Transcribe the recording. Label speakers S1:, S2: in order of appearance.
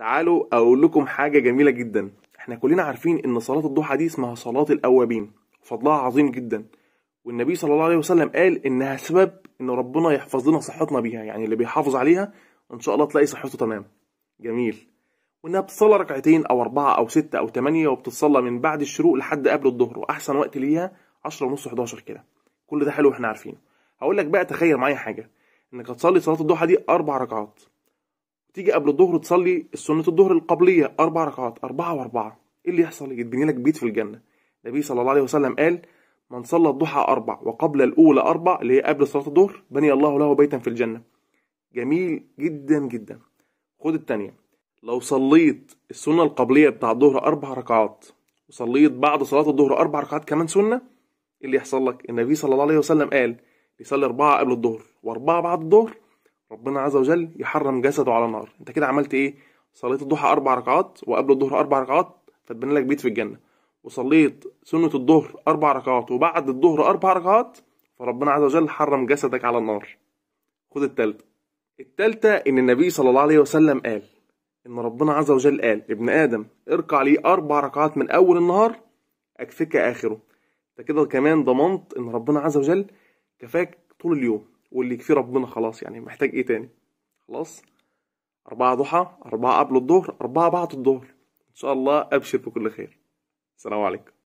S1: تعالوا اقول لكم حاجه جميله جدا احنا كلنا عارفين ان صلاه الضحى دي اسمها صلاه الاوابين فضلها عظيم جدا والنبي صلى الله عليه وسلم قال انها سبب ان ربنا يحفظ لنا صحتنا بيها يعني اللي بيحافظ عليها ان شاء الله تلاقي صحته تمام جميل وانها بتصلى ركعتين او اربعه او سته او ثمانيه وبتتصلى من بعد الشروق لحد قبل الظهر واحسن وقت ليها 10 ونص 11 كده كل ده حلو احنا عارفينه هقول لك بقى تخيل معايا حاجه انك هتصلي صلاه الضحى دي اربع ركعات تيجي قبل الظهر تصلي سنه الظهر القبليه اربع ركعات اربعه واربعه ايه اللي يحصل يتبني لك بيت في الجنه النبي صلى الله عليه وسلم قال من صلى الضحى اربع وقبل الاولى اربع اللي هي قبل صلاه الظهر بني الله له بيتا في الجنه جميل جدا جدا خد التانية لو صليت السنة القبلية بتاع الظهر أربع ركعات وصليت بعد صلاة الظهر أربع ركعات كمان سنة إيه اللي يحصل لك؟ النبي صلى الله عليه وسلم قال يصلي أربعة قبل الظهر وأربعة بعد الظهر ربنا عز وجل يحرم جسده على النار أنت كده عملت إيه؟ صليت الضحى أربع ركعات وقبل الظهر أربع ركعات فتبني لك بيت في الجنة وصليت سنة الظهر أربع ركعات وبعد الظهر أربع ركعات فربنا عز وجل حرم جسدك على النار خد التالتة التالتة إن النبي صلى الله عليه وسلم قال إن ربنا عز وجل قال ابن آدم اركع لي أربع ركعات من أول النهار أكفك آخره أنت كده كمان ضمنت إن ربنا عز وجل كفاك طول اليوم واللي يكفيه ربنا خلاص يعني محتاج إيه تاني خلاص أربعة ضحى أربعة قبل الظهر أربعة بعد الظهر إن شاء الله أبشر بكل خير السلام عليكم